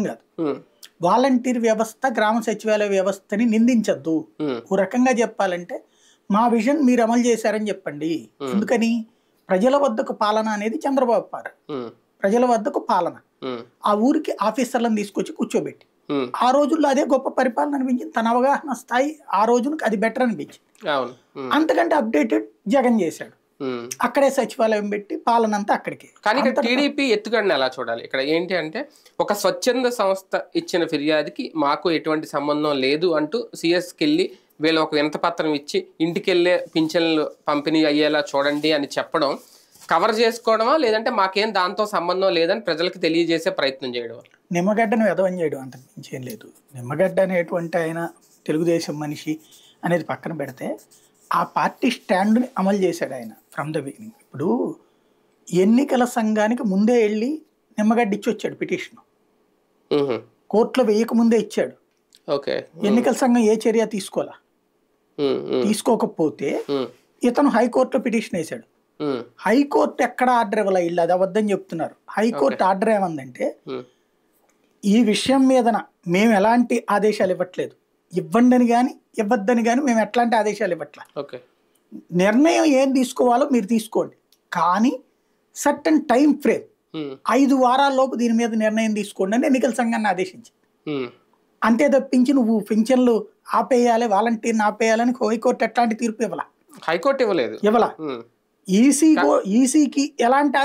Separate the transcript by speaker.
Speaker 1: కాదు
Speaker 2: ఉమ్,
Speaker 1: వాలంటీర్ వ్యవస్థ గ్రామ సచివాలయ వ్యవస్థని నిందించద్దు
Speaker 2: ఉమ్,
Speaker 1: ఓ రకంగా చెప్పాలంటే మా విజన్ మీరు అమలు చేశారని చెప్పండి ఎందుకని ప్రజల వద్దకు పాలన అనేది చంద్రబాబు పాలన
Speaker 2: ఉమ్,
Speaker 1: ప్రజల వద్దకు పాలన
Speaker 2: ఉమ్,
Speaker 1: ఆ ఊరికి ఆఫీసర్లను తీసుకొచ్చి కూర్చోబెట్టి
Speaker 2: ఉమ్,
Speaker 1: ఆ రోజుల్లో అదే గొప్ప పరిపాలన అనిపించింది తన అవగాహన స్థాయి ఆ రోజునకి అది బెటర్ అనిపించింది
Speaker 2: అవును ఉమ్,
Speaker 1: అంతకంటే అప్డేటెడ్ జగన్ చేశాడు
Speaker 2: ఉమ్.
Speaker 1: అక్కడే సచివాలయం పెట్టి పాలన అంతా అక్కడికి
Speaker 2: కానీ ఇక్కడ టీడీపీ ఎత్తుగడని ఎలా చూడాలి ఇక్కడ ఏంటి అంటే ఒక స్వచ్ఛంద సంస్థ ఇచ్చిన ఫిర్యాదుకి మాకు ఎటువంటి సంబంధం లేదు అంటూ సిఎస్కి వెళ్ళి వీళ్ళు ఒక వినత పత్రం ఇచ్చి ఇంటికి వెళ్ళే పింఛన్లు పంపిణీ అయ్యేలా చూడండి అని చెప్పడం కవర్ చేసుకోవడమా లేదంటే మాకేం దాంతో సంబంధం లేదని ప్రజలకు తెలియజేసే ప్రయత్నం చేయడమా
Speaker 1: నిమ్మగడ్డను వెధవం చేయడం అంత మించి ఏం లేదు నిమ్మగడ్డ అనేటువంటి ఆయన తెలుగుదేశం మనిషి అనేది పక్కన పెడితే ఆ పార్టీ స్టాండ్ని అమలు చేశాడు ఆయన ఫ్రమ్ ద బిగినింగ్ ఇప్పుడు ఎన్నికల సంఘానికి ముందే వెళ్ళి నిమ్మగడ్డ ఇచ్చి వచ్చాడు పిటిషన్
Speaker 2: ఉహు,
Speaker 1: కోర్టులో వేయక ముందే ఇచ్చాడు
Speaker 2: ఓకే
Speaker 1: ఎన్నికల సంఘం ఏ చర్య తీసుకోవాలా
Speaker 2: ఉమ్, ఉమ్,
Speaker 1: తీసుకోకపోతే
Speaker 2: ఉమ్,
Speaker 1: ఇతను హైకోర్టులో పిటిషన్ వేశాడు
Speaker 2: ఉమ్,
Speaker 1: హైకోర్టు ఎక్కడ ఆర్డర్ ఇవ్వాల ఇల్లు అది అబద్ధం చెప్తున్నారు హైకోర్టు ఆర్డర్ ఏమందంటే
Speaker 2: ఉమ్,
Speaker 1: ఈ విషయం మీదన మేము ఎలాంటి ఆదేశాలు ఇవ్వట్లేదు ఇవ్వండి అని కానీ ఇవ్వద్దని కానీ మేము ఎట్లాంటి ఆదేశాలు ఇవ్వట్లా
Speaker 2: ఓకే
Speaker 1: నిర్ణయం ఏం తీసుకోవాలో మీరు తీసుకోండి కానీ సర్టన్ టైం ఫ్రేమ్
Speaker 2: ఉమ్,
Speaker 1: ఐదు వారాల్లోపు దీని మీద నిర్ణయం తీసుకోండి అని ఎన్నికల సంఘాన్ని ఆదేశించింది
Speaker 2: ఉమ్,
Speaker 1: అంతే తప్పించి నువ్వు పింఛన్లు ఆపేయాలి వాలంటీర్ని ఆపేయాలని హైకోర్టు ఎట్లాంటి తీర్పు ఇవ్వాల
Speaker 2: హైకోర్టు ఇవ్వలేదు
Speaker 1: ఇవ్వాల
Speaker 2: ఉమ్,
Speaker 1: ఈసీ ఈసీకి ఎలాంటి